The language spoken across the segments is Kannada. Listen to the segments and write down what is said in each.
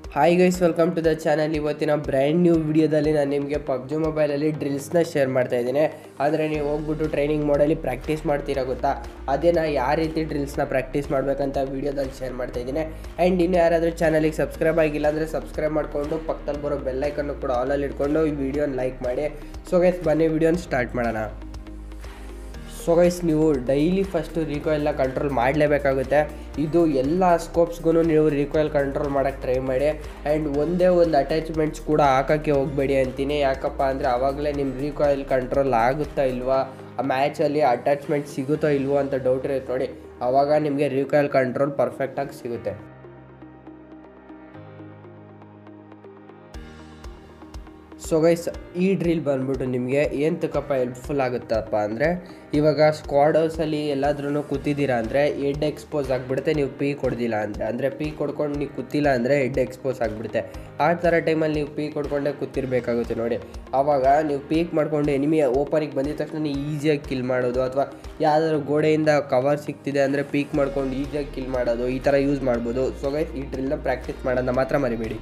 hi guys welcome to the channel ಇವತ್ತಿನ ಬ್ರ್ಯಾಂಡ್ ನ್ಯೂ ವಿಡಿಯೋದಲ್ಲಿ ನಾನು ನಿಮಗೆ ಪಬ್ಜಿ ಮೊಬೈಲಲ್ಲಿ ಡ್ರಿಲ್ಸ್ನ ಶೇರ್ ಮಾಡ್ತಾ ಇದ್ದೀನಿ ಆದರೆ ನೀವು ಹೋಗ್ಬಿಟ್ಟು ಟ್ರೈನಿಂಗ್ ಮೋಡಲ್ಲಿ ಪ್ರಾಕ್ಟೀಸ್ ಮಾಡ್ತೀರಾ ಗೊತ್ತಾ ಅದೇ ನಾ ಯಾವ ರೀತಿ ಡ್ರಿಲ್ಸ್ನ ಪ್ರಾಕ್ಟೀಸ್ ಮಾಡಬೇಕಂತ ವಿಡಿಯೋದಲ್ಲಿ ಶೇರ್ ಮಾಡ್ತಾ ಇದ್ದೀನಿ ಆ್ಯಂಡ್ ಇನ್ನು ಯಾರಾದರೂ ಚಾನಲಿಗೆ ಸಬ್ಸ್ಕ್ರೈಬ್ ಆಗಿಲ್ಲ ಅಂದರೆ ಸಬ್ಸ್ಕ್ರೈಬ್ ಮಾಡಿಕೊಂಡು ಪಕ್ಕದಲ್ಲಿ ಬರೋ ಬೆಲ್ಲೈಕನ್ನು ಕೂಡ ಆಲಲ್ಲಿ ಇಟ್ಕೊಂಡು ಈ ವಿಡಿಯೋನ ಲೈಕ್ ಮಾಡಿ ಸೊ ಗೈಸ್ ಬನ್ನಿ ವಿಡಿಯೋನ ಸ್ಟಾರ್ಟ್ ಮಾಡೋಣ ಸೊ ಗೈಸ್ ನೀವು ಡೈಲಿ ಫಸ್ಟು ರಿಕಾಯಿಲ್ನ ಕಂಟ್ರೋಲ್ ಮಾಡಲೇಬೇಕಾಗುತ್ತೆ ಇದು ಎಲ್ಲ ಸ್ಕೋಪ್ಸ್ಗೂ ನೀವು ರಿಕಾಯಿಲ್ ಕಂಟ್ರೋಲ್ ಮಾಡೋಕ್ಕೆ ಟ್ರೈ ಮಾಡಿ ಆ್ಯಂಡ್ ಒಂದೇ ಒಂದು ಅಟ್ಯಾಚ್ಮೆಂಟ್ಸ್ ಕೂಡ ಹಾಕೋಕ್ಕೆ ಹೋಗಬೇಡಿ ಅಂತೀನಿ ಯಾಕಪ್ಪ ಅಂದರೆ ಆವಾಗಲೇ ನಿಮ್ಮ ರಿಕಾಯಿಲ್ ಕಂಟ್ರೋಲ್ ಆಗುತ್ತಾ ಇಲ್ವಾ ಆ ಮ್ಯಾಚಲ್ಲಿ ಅಟ್ಯಾಚ್ಮೆಂಟ್ ಸಿಗುತ್ತೋ ಇಲ್ವೋ ಅಂತ ಡೌಟ್ ಇರುತ್ತೆ ನೋಡಿ ಆವಾಗ ನಿಮಗೆ ರಿಕಾಯಿಲ್ ಕಂಟ್ರೋಲ್ ಪರ್ಫೆಕ್ಟಾಗಿ ಸಿಗುತ್ತೆ ಸೊ ಗೈಸ್ ಈ ಡ್ರಿಲ್ ಬಂದ್ಬಿಟ್ಟು ನಿಮಗೆ ಏನು ತಕ್ಕಪ್ಪ ಹೆಲ್ಪ್ಫುಲ್ ಆಗುತ್ತಪ್ಪ ಅಂದರೆ ಇವಾಗ ಸ್ಕ್ವಾಡ್ ಹೌಸಲ್ಲಿ ಎಲ್ಲಾದ್ರೂ ಕೂತಿದ್ದೀರಾ ಅಂದರೆ ಹೆಡ್ ಎಕ್ಸ್ಪೋಸ್ ಆಗಿಬಿಡುತ್ತೆ ನೀವು ಪೀ ಕೊಡ್ದಿಲ್ಲ ಅಂದರೆ ಅಂದರೆ ಪೀ ಕೊಡ್ಕೊಂಡು ನೀವು ಕೂತಿಲ್ಲ ಅಂದರೆ ಹೆಡ್ ಎಕ್ಸ್ಪೋಸ್ ಆಗಿಬಿಡುತ್ತೆ ಆ ಥರ ಟೈಮಲ್ಲಿ ನೀವು ಪೀ ಕೊಡ್ಕೊಂಡೇ ಕೂತಿರ್ಬೇಕಾಗುತ್ತೆ ನೋಡಿ ಆವಾಗ ನೀವು ಪೀಕ್ ಮಾಡಿಕೊಂಡು ಎನಿಮಿ ಓಪನಿಗೆ ಬಂದಿದ ತಕ್ಷಣ ನೀವು ಈಸಿಯಾಗಿ ಕಿಲ್ ಮಾಡೋದು ಅಥವಾ ಯಾವ್ದಾದ್ರು ಗೋಡೆಯಿಂದ ಕವರ್ ಸಿಗ್ತಿದೆ ಅಂದರೆ ಪೀಕ್ ಮಾಡ್ಕೊಂಡು ಈಸಿಯಾಗಿ ಕಿಲ್ ಮಾಡೋದು ಈ ಥರ ಯೂಸ್ ಮಾಡ್ಬೋದು ಸೊ ಗೈಸ್ ಈ ಡ್ರಿಲ್ನ ಪ್ರಾಕ್ಟೀಸ್ ಮಾಡೋದನ್ನ ಮಾತ್ರ ಮರಿಬೇಡಿ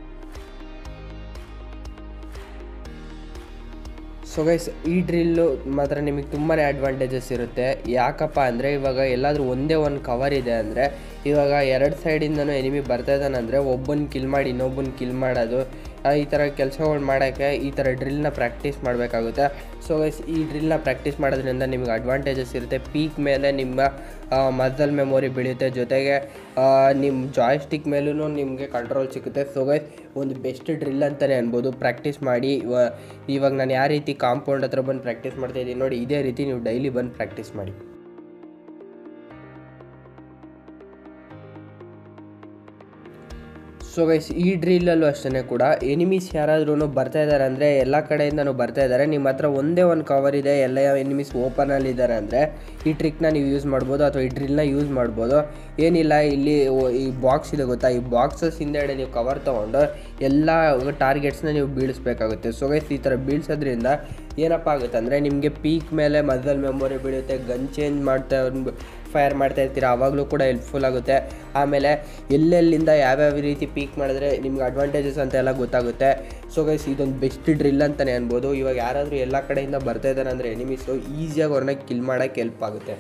ಸೊ ಗೈಸ್ ಈ ಡ್ರಿಲ್ಲು ಮಾತ್ರ ನಿಮಗೆ ತುಂಬಾ ಅಡ್ವಾಂಟೇಜಸ್ ಇರುತ್ತೆ ಯಾಕಪ್ಪ ಅಂದರೆ ಇವಾಗ ಎಲ್ಲಾದರೂ ಒಂದೇ ಒಂದು ಕವರ್ ಇದೆ ಅಂದರೆ ಇವಾಗ ಎರಡು ಸೈಡಿಂದನೂ ಎನಿಮಿ ಬರ್ತಾ ಇದ್ದಾನಂದರೆ ಒಬ್ಬನ ಕಿಲ್ ಮಾಡಿ ಇನ್ನೊಬ್ಬನ ಕಿಲ್ ಮಾಡೋದು ಈ ಥರ ಕೆಲಸಗಳು ಮಾಡೋಕ್ಕೆ ಈ ಥರ ಡ್ರಿಲ್ನ ಪ್ರಾಕ್ಟೀಸ್ ಮಾಡಬೇಕಾಗುತ್ತೆ ಸೊ ಗೈಸ್ ಈ ಡ್ರಿಲ್ನ ಪ್ರಾಕ್ಟೀಸ್ ಮಾಡೋದ್ರಿಂದ ನಿಮಗೆ ಅಡ್ವಾಂಟೇಜಸ್ ಇರುತ್ತೆ ಪೀಕ್ ಮೇಲೆ ನಿಮ್ಮ ಮಸಲ್ ಮೆಮೊರಿ ಬೆಳೆಯುತ್ತೆ ಜೊತೆಗೆ ನಿಮ್ಮ ಜಾಯ್ಸ್ಟಿಕ್ ಮೇಲೂ ನಿಮಗೆ ಕಂಟ್ರೋಲ್ ಸಿಗುತ್ತೆ ಸೊ ಗೈಸ್ ಒಂದು ಬೆಸ್ಟ್ ಡ್ರಿಲ್ ಅಂತಲೇ ಅನ್ಬೋದು ಪ್ರಾಕ್ಟೀಸ್ ಮಾಡಿ ಇವಾಗ ನಾನು ಯಾವ ರೀತಿ ಕಾಂಪೌಂಡ್ ಹತ್ರ ಬಂದು ಪ್ರಾಕ್ಟೀಸ್ ಮಾಡ್ತಾ ಇದ್ದೀನಿ ನೋಡಿ ಇದೇ ರೀತಿ ನೀವು ಡೈಲಿ ಬಂದು ಪ್ರಾಕ್ಟೀಸ್ ಮಾಡಿ ಸೊ ಗೈಸ್ ಈ ಡ್ರಿಲ್ಲಲ್ಲೂ ಅಷ್ಟೇ ಕೂಡ ಎನಿಮೀಸ್ ಯಾರಾದ್ರೂ ಬರ್ತಾ ಇದ್ದಾರೆ ಅಂದರೆ ಎಲ್ಲ ಕಡೆಯಿಂದನೂ ಬರ್ತಾ ಇದ್ದಾರೆ ನಿಮ್ಮ ಹತ್ರ ಒಂದೇ ಒಂದು ಕವರ್ ಇದೆ ಎಲ್ಲ ಎನಿಮೀಸ್ ಓಪನಲ್ಲಿ ಇದ್ದಾರೆ ಅಂದರೆ ಈ ಟ್ರಿಕ್ನ ನೀವು ಯೂಸ್ ಮಾಡ್ಬೋದು ಅಥವಾ ಈ ಡ್ರಿಲ್ನ ಯೂಸ್ ಮಾಡ್ಬೋದು ಏನಿಲ್ಲ ಇಲ್ಲಿ ಈ ಬಾಕ್ಸ್ ಇದೆ ಗೊತ್ತಾ ಈ ಬಾಕ್ಸಸ್ ಹಿಂದೆಡೆ ನೀವು ಕವರ್ ತೊಗೊಂಡು ಎಲ್ಲ ಟಾರ್ಗೆಟ್ಸ್ನ ನೀವು ಬೀಳಿಸ್ಬೇಕಾಗುತ್ತೆ ಸೊ ಗೈಸ್ ಈ ಥರ ಬೀಳ್ಸೋದ್ರಿಂದ ಏನಪ್ಪ ಆಗುತ್ತೆ ಅಂದರೆ ನಿಮಗೆ ಪೀಕ್ ಮೇಲೆ ಮಸಲ್ ಮೆಮೊರಿ ಬೀಳುತ್ತೆ ಗನ್ ಚೇಂಜ್ ಮಾಡ್ತಾ ಫೈರ್ ಮಾಡ್ತಾ ಇರ್ತೀರ ಆವಾಗಲೂ ಕೂಡ ಹೆಲ್ಪ್ಫುಲ್ ಆಗುತ್ತೆ ಆಮೇಲೆ ಎಲ್ಲೆಲ್ಲಿಂದ ಯಾವ್ಯಾವ ರೀತಿ ಪೀಕ್ ಮಾಡಿದ್ರೆ ನಿಮ್ಗೆ ಅಡ್ವಾಂಟೇಜಸ್ ಅಂತ ಎಲ್ಲ ಗೊತ್ತಾಗುತ್ತೆ ಸೊ ಗೈಸ್ ಇದೊಂದು ಬೆಸ್ಟ್ ಡ್ರಿಲ್ ಅಂತಲೇ ಅನ್ಬೋದು ಇವಾಗ ಯಾರಾದರೂ ಎಲ್ಲ ಕಡೆಯಿಂದ ಬರ್ತಾ ಇದ್ದಾರೆ ಅಂದರೆ ಎನಿಮೀಸು ಈಸಿಯಾಗಿ ಅವ್ರನ್ನ ಕಿಲ್ ಮಾಡೋಕ್ಕೆ ಹೆಲ್ಪ್ ಆಗುತ್ತೆ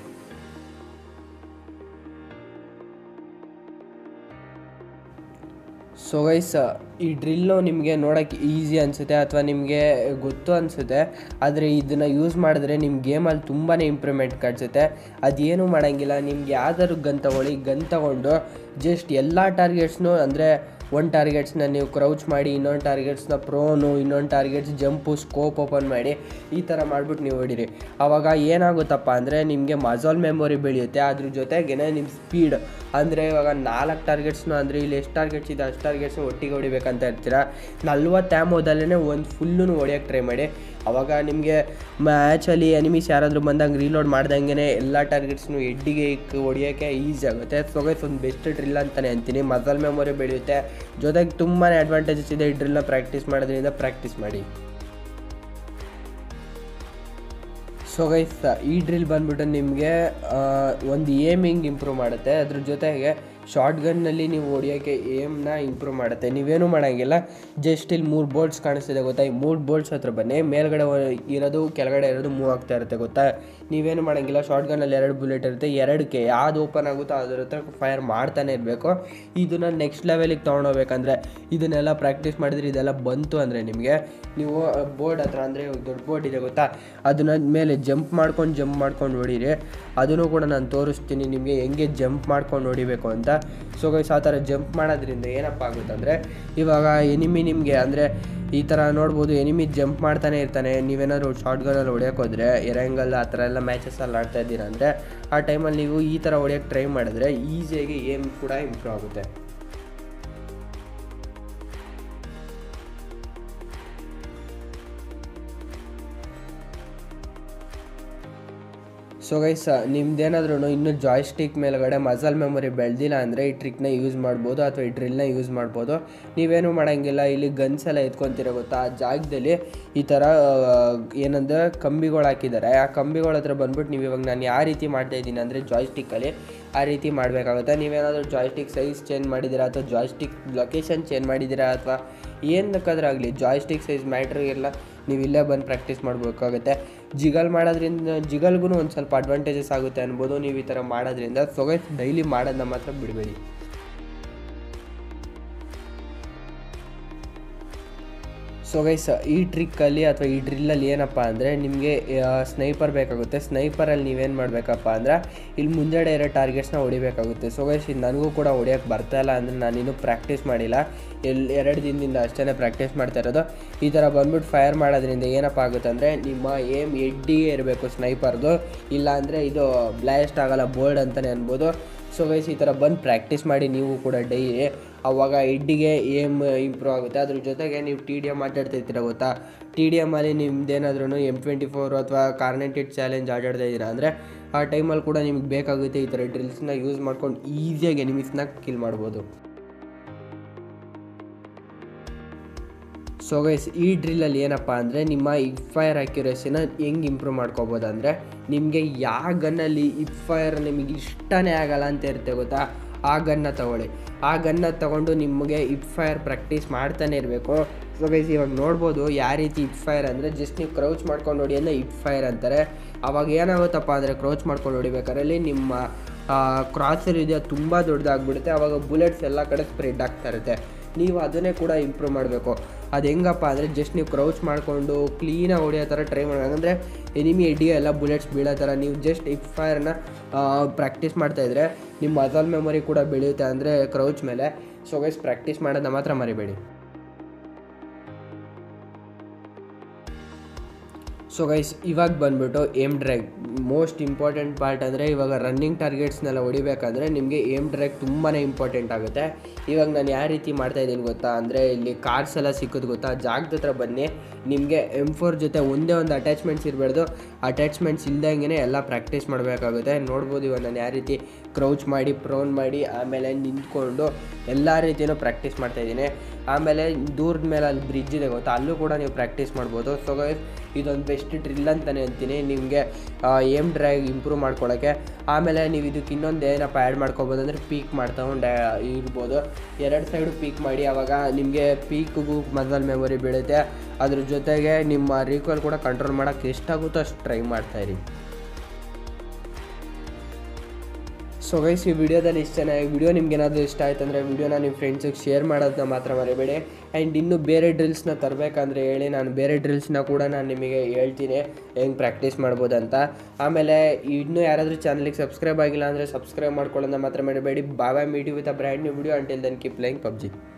ಸೊ ಗೈಸ್ ಈ ಡ್ರಿಲ್ಲು ನಿಮಗೆ ನೋಡೋಕ್ಕೆ ಈಸಿ ಅನಿಸುತ್ತೆ ಅಥವಾ ನಿಮಗೆ ಗೊತ್ತು ಅನಿಸುತ್ತೆ ಆದರೆ ಇದನ್ನು ಯೂಸ್ ಮಾಡಿದ್ರೆ ನಿಮ್ಮ ಗೇಮಲ್ಲಿ ತುಂಬಾ ಇಂಪ್ರೂವ್ಮೆಂಟ್ ಕಾಣಿಸುತ್ತೆ ಅದೇನು ಮಾಡೋಂಗಿಲ್ಲ ನಿಮ್ಗೆ ಯಾವ್ದಾದ್ರು ಗನ್ ತೊಗೊಳ್ಳಿ ಗನ್ ತೊಗೊಂಡು ಜಸ್ಟ್ ಎಲ್ಲ ಟಾರ್ಗೆಟ್ಸ್ನು ಅಂದರೆ ಒಂದು ಟಾರ್ಗೆಟ್ಸ್ನ ನೀವು ಕ್ರೌಚ್ ಮಾಡಿ ಇನ್ನೊಂದು ಟಾರ್ಗೆಟ್ಸ್ನ ಪ್ರೋನು ಇನ್ನೊಂದು ಟಾರ್ಗೆಟ್ಸ್ ಜಂಪು ಸ್ಕೋಪ್ ಓಪನ್ ಮಾಡಿ ಈ ಥರ ಮಾಡಿಬಿಟ್ಟು ನೀವು ಹೊಡೀರಿ ಆವಾಗ ಏನಾಗುತ್ತಪ್ಪ ಅಂದರೆ ನಿಮಗೆ ಮಜಾಲ್ ಮೆಮೊರಿ ಬೆಳೆಯುತ್ತೆ ಅದ್ರ ಜೊತೆಗೇ ನಿಮ್ಮ ಸ್ಪೀಡ್ ಅಂದರೆ ಇವಾಗ ನಾಲ್ಕು ಟಾರ್ಗೆಟ್ಸ್ನು ಅಂದರೆ ಇಲ್ಲಿ ಎಷ್ಟು ಟಾರ್ಗೆಟ್ಸ್ ಇದೆ ಅಷ್ಟು ಟಾರ್ಗೆಟ್ಸ್ನ ಒಟ್ಟಿಗೆ ಹೊಡಿಬೇಕಂತ ಇರ್ತೀರ ನಲ್ವತ್ತು ಆ್ಯಮೋದಲ್ಲೇ ಒಂದು ಫುಲ್ಲೂ ಹೊಡಿಯೋಕ್ಕೆ ಟ್ರೈ ಮಾಡಿ ಅವಾಗ ನಿಮಗೆ ಮ್ಯಾಚಲ್ಲಿ ಎನಿಮೀಸ್ ಯಾರಾದರೂ ಬಂದಂಗೆ ರೀಲೋಡ್ ಮಾಡ್ದಂಗೆ ಎಲ್ಲ ಟಾರ್ಗೆಟ್ಸ್ನು ಎಡ್ಡಿಗೆ ಹೊಡಿಯೋಕ್ಕೆ ಈಸಿ ಆಗುತ್ತೆ ಸೊ ಗೈಸ್ ಒಂದು ಬೆಸ್ಟ್ ಡ್ರಿಲ್ ಅಂತಲೇ ಅಂತೀನಿ ಮಸಲ್ ಮೆಮೊರಿ ಬೆಳೆಯುತ್ತೆ ಜೊತೆಗೆ ತುಂಬಾ ಅಡ್ವಾಂಟೇಜಸ್ ಇದೆ ಈ ಡ್ರಿಲ್ನ ಪ್ರಾಕ್ಟೀಸ್ ಮಾಡೋದ್ರಿಂದ ಪ್ರಾಕ್ಟೀಸ್ ಮಾಡಿ ಸೊ ಗೈಸ್ ಈ ಡ್ರಿಲ್ ಬಂದ್ಬಿಟ್ಟು ನಿಮಗೆ ಒಂದು ಏಮಿಂಗ್ ಇಂಪ್ರೂವ್ ಮಾಡುತ್ತೆ ಅದ್ರ ಜೊತೆಗೆ ಶಾರ್ಟ್ ಗನ್ನಲ್ಲಿ ನೀವು ಹೊಡಿಯೋಕ್ಕೆ ಏಮ್ನ ಇಂಪ್ರೂವ್ ಮಾಡುತ್ತೆ ನೀವೇನು ಮಾಡೋಂಗಿಲ್ಲ ಜಸ್ಟ್ ಇಲ್ಲಿ ಮೂರು ಬೋಲ್ಟ್ಸ್ ಕಾಣಿಸ್ತಿದೆ ಗೊತ್ತಾ ಈ ಮೂರು ಬೋಲ್ಟ್ಸ್ ಹತ್ರ ಬನ್ನಿ ಮೇಲ್ಗಡೆ ಇರೋದು ಕೆಳಗಡೆ ಇರೋದು ಮೂವ್ ಆಗ್ತಾ ಇರುತ್ತೆ ಗೊತ್ತಾ ನೀವೇನು ಮಾಡೋಂಗಿಲ್ಲ ಶಾರ್ಟ್ ಗನ್ನಲ್ಲಿ ಎರಡು ಬುಲೆಟ್ ಇರುತ್ತೆ ಎರಡಕ್ಕೆ ಯಾವ್ದು ಓಪನ್ ಆಗುತ್ತೋ ಅದ್ರ ಹತ್ರ ಫೈರ್ ಮಾಡ್ತಾನೆ ಇರಬೇಕು ಇದನ್ನು ನೆಕ್ಸ್ಟ್ ಲೆವೆಲಿಗೆ ತೊಗೊಂಡೋಗ್ಬೇಕಂದ್ರೆ ಇದನ್ನೆಲ್ಲ ಪ್ರಾಕ್ಟೀಸ್ ಮಾಡಿದ್ರೆ ಇದೆಲ್ಲ ಬಂತು ಅಂದರೆ ನಿಮಗೆ ನೀವು ಬೋರ್ಡ್ ಹತ್ರ ಅಂದರೆ ದೊಡ್ಡ ಬೋರ್ಡ್ ಇದೆ ಗೊತ್ತಾ ಅದನ್ನ ಮೇಲೆ ಜಂಪ್ ಮಾಡ್ಕೊಂಡು ಜಂಪ್ ಮಾಡ್ಕೊಂಡು ಹೊಡೀರಿ ಅದನ್ನು ಕೂಡ ನಾನು ತೋರಿಸ್ತೀನಿ ನಿಮಗೆ ಹೆಂಗೆ ಜಂಪ್ ಮಾಡ್ಕೊಂಡು ಹೊಡಿಬೇಕು ಅಂತ ಸೊ ಗೈಸ್ ಆ ಥರ ಜಂಪ್ ಮಾಡೋದ್ರಿಂದ ಏನಪ್ಪ ಆಗುತ್ತೆ ಅಂದರೆ ಇವಾಗ ಎನಿಮಿ ನಿಮಗೆ ಅಂದರೆ ಈ ಥರ ನೋಡ್ಬೋದು ಎನಿಮಿ ಜಂಪ್ ಮಾಡ್ತಾನೆ ಇರ್ತಾನೆ ನೀವೇನಾದ್ರು ಶಾರ್ಟ್ ಗನಲ್ಲಿ ಹೊಡ್ಯೋಕೆ ಹೋದರೆ ಎರಂಗಲ್ ಆ ಥರ ಎಲ್ಲ ಮ್ಯಾಚಸ್ಸಲ್ಲಿ ಆಡ್ತಾ ಇದ್ದೀರಾ ಅಂದರೆ ಆ ಟೈಮಲ್ಲಿ ನೀವು ಈ ಥರ ಹೊಡ್ಯೋಕ್ಕೆ ಟ್ರೈ ಮಾಡಿದ್ರೆ ಈಸಿಯಾಗಿ ಏಮ್ ಕೂಡ ಇಂಪ್ರೂವ್ ಆಗುತ್ತೆ ಸೊ ಗೈಸ್ ನಿಮ್ದೇನಾದ್ರೂ ಇನ್ನೂ ಜಾಯ್ಸ್ಟಿಕ್ ಮೇಲ್ಗಡೆ ಮಸಲ್ ಮೆಮೊರಿ ಬೆಳೆದಿಲ್ಲ ಅಂದರೆ ಈ ಟ್ರಿಕ್ನ ಯೂಸ್ ಮಾಡ್ಬೋದು ಅಥವಾ ಈ ಡ್ರಿಲ್ನ ಯೂಸ್ ಮಾಡ್ಬೋದು ನೀವೇನು ಮಾಡೋಂಗಿಲ್ಲ ಇಲ್ಲಿ ಗನ್ಸ್ ಎಲ್ಲ ಎತ್ಕೊತೀರ ಗೊತ್ತಾ ಆ ಜಾಗದಲ್ಲಿ ಈ ಥರ ಏನಂದ್ರೆ ಕಂಬಿಗಳು ಹಾಕಿದ್ದಾರೆ ಆ ಕಂಬಿಗಳ ಹತ್ರ ಬಂದ್ಬಿಟ್ಟು ನೀವು ಇವಾಗ ನಾನು ಯಾವ ರೀತಿ ಮಾಡ್ತಾ ಇದ್ದೀನಿ ಅಂದರೆ ಜಾಯ್ಸ್ಟಿಕ್ಕಲ್ಲಿ ಆ ರೀತಿ ಮಾಡಬೇಕಾಗುತ್ತೆ ನೀವೇನಾದರೂ ಜಾಯ್ಸ್ಟಿಕ್ ಸೈಜ್ ಚೇಂಜ್ ಮಾಡಿದ್ದೀರಾ ಅಥವಾ ಜಾಯ್ಸ್ಟಿಕ್ ಲೊಕೇಶನ್ ಚೇಂಜ್ ಮಾಡಿದ್ದೀರಾ ಅಥವಾ ಏನು ಬೇಕಾದ್ರೂ ಆಗಲಿ ಜಾಯ್ಸ್ಟಿಕ್ ಸೈಜ್ ಮ್ಯಾಟ್ರಿಗೆಲ್ಲ ನೀವು ಇಲ್ಲೇ ಬಂದು ಪ್ರಾಕ್ಟೀಸ್ ಮಾಡಬೇಕಾಗುತ್ತೆ ಜಿಗಲ್ ಮಾಡೋದ್ರಿಂದ ಜಿಗಲ್ಗೂ ಒಂದು ಸ್ವಲ್ಪ ಅಡ್ವಾಂಟೇಜಸ್ ಆಗುತ್ತೆ ಅನ್ಬೋದು ನೀವು ಈ ಥರ ಮಾಡೋದ್ರಿಂದ ಸೊ ಗೈಸ್ ಡೈಲಿ ಮಾಡೋದನ್ನ ಮಾತ್ರ ಬಿಡಬೇಡಿ ಸೊ ಗೈಸ್ ಈ ಟ್ರಿಕ್ಕಲ್ಲಿ ಅಥವಾ ಈ ಡ್ರಿಲ್ಲಲ್ಲಿ ಏನಪ್ಪ ಅಂದರೆ ನಿಮಗೆ ಸ್ನೈಪರ್ ಬೇಕಾಗುತ್ತೆ ಸ್ನೈಪರಲ್ಲಿ ನೀವೇನು ಮಾಡಬೇಕಪ್ಪ ಅಂದ್ರೆ ಇಲ್ಲಿ ಮುಂದೆಡೆ ಇರೋ ಟಾರ್ಗೆಟ್ಸ್ನ ಹೊಡಿಬೇಕಾಗುತ್ತೆ ಸೊ ಗೈಸ್ ಇದು ನನಗೂ ಕೂಡ ಹೊಡಿಯೋಕ್ಕೆ ಬರ್ತಾ ಇಲ್ಲ ಅಂದರೆ ನಾನು ಇನ್ನೂ ಪ್ರಾಕ್ಟೀಸ್ ಮಾಡಿಲ್ಲ ಎಲ್ಲಿ ಎರಡು ದಿನದಿಂದ ಅಷ್ಟೇ ಪ್ರಾಕ್ಟೀಸ್ ಮಾಡ್ತಾ ಇರೋದು ಈ ಥರ ಬಂದ್ಬಿಟ್ಟು ಫೈರ್ ಮಾಡೋದ್ರಿಂದ ಏನಪ್ಪ ಆಗುತ್ತೆ ಅಂದರೆ ನಿಮ್ಮ ಏಮ್ ಎಡ್ಡಿಗೆ ಇರಬೇಕು ಸ್ನೈಪರ್ದು ಇಲ್ಲ ಅಂದರೆ ಇದು ಬ್ಲಾಸ್ಟ್ ಆಗಲ್ಲ ಬೋರ್ಡ್ ಅಂತಲೇ ಅನ್ಬೋದು ಸೊ ಗೈಸ್ ಈ ಥರ ಬಂದು ಪ್ರಾಕ್ಟೀಸ್ ಮಾಡಿ ನೀವು ಕೂಡ ಡೈಲಿ ಅವಾಗ ಎಡ್ಡಿಗೆ ಏಮ್ ಇಂಪ್ರೂವ್ ಆಗುತ್ತೆ ಅದ್ರ ಜೊತೆಗೆ ನೀವು ಟಿ ಡಿ ಎಮ್ ಆಟಾಡ್ತಾ ಇರ್ತೀರ ಗೊತ್ತಾ ಟಿ ಡಿ ಎಮ್ಮಲ್ಲಿ ನಿಮ್ದೇನಾದ್ರೂ ಎಮ್ ಟ್ವೆಂಟಿ ಫೋರ್ ಅಥವಾ ಕಾರ್ನೆಟೆಡ್ ಚಾಲೆಂಜ್ ಆಟಾಡ್ತಾ ಇದ್ದೀರಾ ಅಂದರೆ ಆ ಟೈಮಲ್ಲಿ ಕೂಡ ನಿಮ್ಗೆ ಬೇಕಾಗುತ್ತೆ ಈ ಥರ ಡ್ರಿಲ್ಸ್ನ ಯೂಸ್ ಮಾಡ್ಕೊಂಡು ಈಸಿಯಾಗಿ ಎನಿಮಿಸ್ನ ಕಿಲ್ ಮಾಡ್ಬೋದು ಸೊ ಗೈಸ್ ಈ ಡ್ರಿಲ್ಲಲ್ಲಿ ಏನಪ್ಪ ಅಂದರೆ ನಿಮ್ಮ ಇಪ್ ಫೈರ್ ಅಕ್ಯುರೇಸಿನ ಹೆಂಗೆ ಇಂಪ್ರೂವ್ ಮಾಡ್ಕೋಬೋದು ಅಂದರೆ ನಿಮಗೆ ಯಾವ ಗನ್ನಲ್ಲಿ ಇಪ್ ಫೈರ್ ನಿಮಗೆ ಇಷ್ಟನೇ ಆಗಲ್ಲ ಅಂತ ಇರುತ್ತೆ ಗೊತ್ತಾ ಆ ಗನ್ನ ತಗೊಳ್ಳಿ ಆ ಗನ್ನ ತಗೊಂಡು ನಿಮಗೆ ಇಪ್ ಫೈರ್ ಪ್ರಾಕ್ಟೀಸ್ ಮಾಡ್ತಾನೆ ಇರಬೇಕು ಸೊ ಗೈಸ್ ಇವಾಗ ನೋಡ್ಬೋದು ಯಾವ ರೀತಿ ಇಪ್ ಫೈರ್ ಅಂದರೆ ಜಸ್ಟ್ ನೀವು ಕ್ರೌಚ್ ಮಾಡ್ಕೊಂಡು ನೋಡಿ ಅಂದರೆ ಇಪ್ ಫೈರ್ ಅಂತಾರೆ ಅವಾಗ ಏನಾಗುತ್ತಪ್ಪ ಅಂದರೆ ಕ್ರೌಚ್ ಮಾಡ್ಕೊಂಡು ಹೊಡಿಬೇಕಾರಲ್ಲಿ ನಿಮ್ಮ ಕ್ರಾಸರ್ ಇದೆಯಾ ತುಂಬ ದೊಡ್ಡದಾಗ್ಬಿಡುತ್ತೆ ಅವಾಗ ಬುಲೆಟ್ಸ್ ಎಲ್ಲ ಕಡೆ ಸ್ಪ್ರೆಡ್ ಆಗ್ತಾ ಇರುತ್ತೆ ನೀವು ಅದನ್ನೇ ಕೂಡ ಇಂಪ್ರೂವ್ ಮಾಡಬೇಕು ಅದು ಹೆಂಗಪ್ಪ ಅಂದರೆ ಜಸ್ಟ್ ನೀವು ಕ್ರೌಚ್ ಮಾಡಿಕೊಂಡು ಕ್ಲೀನಾಗಿ ಹೊಡಿಯೋ ಥರ ಟ್ರೈ ಮಾಡಬೇಕು ಅಂದರೆ ಎನಿಮಿ ಎಡ್ಡಿಗೆ ಎಲ್ಲ ಬುಲೆಟ್ಸ್ ಬೀಳೋ ಥರ ನೀವು ಜಸ್ಟ್ ಇಪ್ ಫೈರ್ನ ಪ್ರಾಕ್ಟೀಸ್ ಮಾಡ್ತಾಯಿದ್ರೆ ನಿಮ್ಮ ಮಸಲ್ ಮೆಮೊರಿ ಕೂಡ ಬೆಳೆಯುತ್ತೆ ಅಂದರೆ ಕ್ರೌಚ್ ಮೇಲೆ ಸೊ ಗೈಸ್ ಪ್ರಾಕ್ಟೀಸ್ ಮಾಡೋದನ್ನ ಮಾತ್ರ ಮರಿಬೇಡಿ ಸೊ ಗೈಸ್ ಇವಾಗ ಬಂದ್ಬಿಟ್ಟು aim drag most important part ಅಂದರೆ ಇವಾಗ ರನ್ನಿಂಗ್ ಟಾರ್ಗೆಟ್ಸ್ನೆಲ್ಲ ಹೊಡಿಬೇಕಾದ್ರೆ ನಿಮಗೆ ಏಮ್ ಡ್ರ್ಯಾಗ್ ತುಂಬಾ ಇಂಪಾರ್ಟೆಂಟ್ ಆಗುತ್ತೆ ಇವಾಗ ನಾನು ಯಾವ ರೀತಿ ಮಾಡ್ತಾ ಇದ್ದೀನಿ ಗೊತ್ತಾ ಅಂದರೆ ಇಲ್ಲಿ ಕಾರ್ಸ್ ಎಲ್ಲ ಸಿಕ್ಕೋದು ಗೊತ್ತಾ ಜಾಗದ ಹತ್ರ ಬನ್ನಿ ನಿಮಗೆ ಎಮ್ ಫೋರ್ ಜೊತೆ ಒಂದೇ ಒಂದು ಅಟ್ಯಾಚ್ಮೆಂಟ್ಸ್ ಇರಬಾರ್ದು ಅಟ್ಯಾಚ್ಮೆಂಟ್ಸ್ ಇಲ್ದಂಗೆ ಎಲ್ಲ ಪ್ರಾಕ್ಟೀಸ್ ಮಾಡಬೇಕಾಗುತ್ತೆ ನೋಡ್ಬೋದು ಇವಾಗ ನಾನು ಯಾವ ರೀತಿ ಕ್ರೌಚ್ ಮಾಡಿ ಪ್ರೋನ್ ಮಾಡಿ ಆಮೇಲೆ ನಿಂತ್ಕೊಂಡು ಎಲ್ಲ ರೀತಿಯೂ ಪ್ರಾಕ್ಟೀಸ್ ಮಾಡ್ತಾಯಿದ್ದೀನಿ ಆಮೇಲೆ ದೂರದ ಮೇಲೆ ಅಲ್ಲಿ ಬ್ರಿಡ್ಜ್ ಇದೆ ಗೊತ್ತಾ ಅಲ್ಲೂ ಕೂಡ ನೀವು ಪ್ರಾಕ್ಟೀಸ್ ಮಾಡ್ಬೋದು ಸೊ ಗೈಸ್ ಇದೊಂದು ಬೆಸ್ಟ್ ಡ್ರಿಲ್ ಅಂತಲೇ ಅಂತೀನಿ ನಿಮಗೆ ಏಮ್ ಡ್ರೈವ್ ಇಂಪ್ರೂವ್ ಮಾಡ್ಕೊಳ್ಳೋಕ್ಕೆ ಆಮೇಲೆ ನೀವು ಇದಕ್ಕೆ ಇನ್ನೊಂದು ಏನಪ್ಪ ಆ್ಯಡ್ ಮಾಡ್ಕೊಬೋದು ಅಂದರೆ ಪೀಕ್ ಮಾಡ್ತಗೊಂಡು ಇರ್ಬೋದು ಎರಡು ಸೈಡು ಪೀಕ್ ಮಾಡಿ ಆವಾಗ ನಿಮಗೆ ಪೀಕ್ಗೂ ಮಸಲ್ ಮೆಮೊರಿ ಬೀಳುತ್ತೆ ಅದ್ರ ಜೊತೆಗೆ ನಿಮ್ಮ ರೀಕಾಲ್ ಕೂಡ ಕಂಟ್ರೋಲ್ ಮಾಡೋಕ್ಕೆ ಎಷ್ಟಾಗುತ್ತೋ ಅಷ್ಟು ಟ್ರೈ ಮಾಡ್ತಾಯಿರಿ ಸೊ ಗೈಸ್ ಈ ವಿಡಿಯೋದಲ್ಲಿ ಇಷ್ಟ ಚೆನ್ನಾಗಿ ವಿಡಿಯೋ ನಿಮ್ಗೆ ಏನಾದರೂ ಇಷ್ಟ ಆಯ್ತು ಅಂದರೆ ವಿಡಿಯೋನ ನಿಮ್ಮ ಫ್ರೆಂಡ್ಸಿಗೆ ಶೇರ್ ಮಾಡೋದನ್ನ ಮಾತ್ರ ಮರಿಬೇಡಿ ಆ್ಯಂಡ್ ಇನ್ನೂ ಬೇರೆ ಡ್ರಿಲ್ಸ್ನ ತರಬೇಕಂದ್ರೆ ಹೇಳಿ ನಾನು ಬೇರೆ ಡ್ರಿಲ್ಸ್ನ ಕೂಡ ನಾನು ನಿಮಗೆ ಹೇಳ್ತೀನಿ ಹೆಂಗೆ ಪ್ರಾಕ್ಟೀಸ್ ಮಾಡ್ಬೋದಂತ ಆಮೇಲೆ ಇನ್ನೂ ಯಾರಾದರೂ ಚಾನಲಿಗೆ ಸಬ್ಸ್ಕ್ರೈಬ್ ಆಗಿಲ್ಲ ಅಂದರೆ ಸಬ್ಸ್ಕ್ರೈಬ್ ಮಾಡ್ಕೊಳ್ಳೋದನ್ನ ಮಾತ್ರ ಮರಿಬೇಡಿ ಬಾಬಾ meet with a brand new video until then keep playing PUBG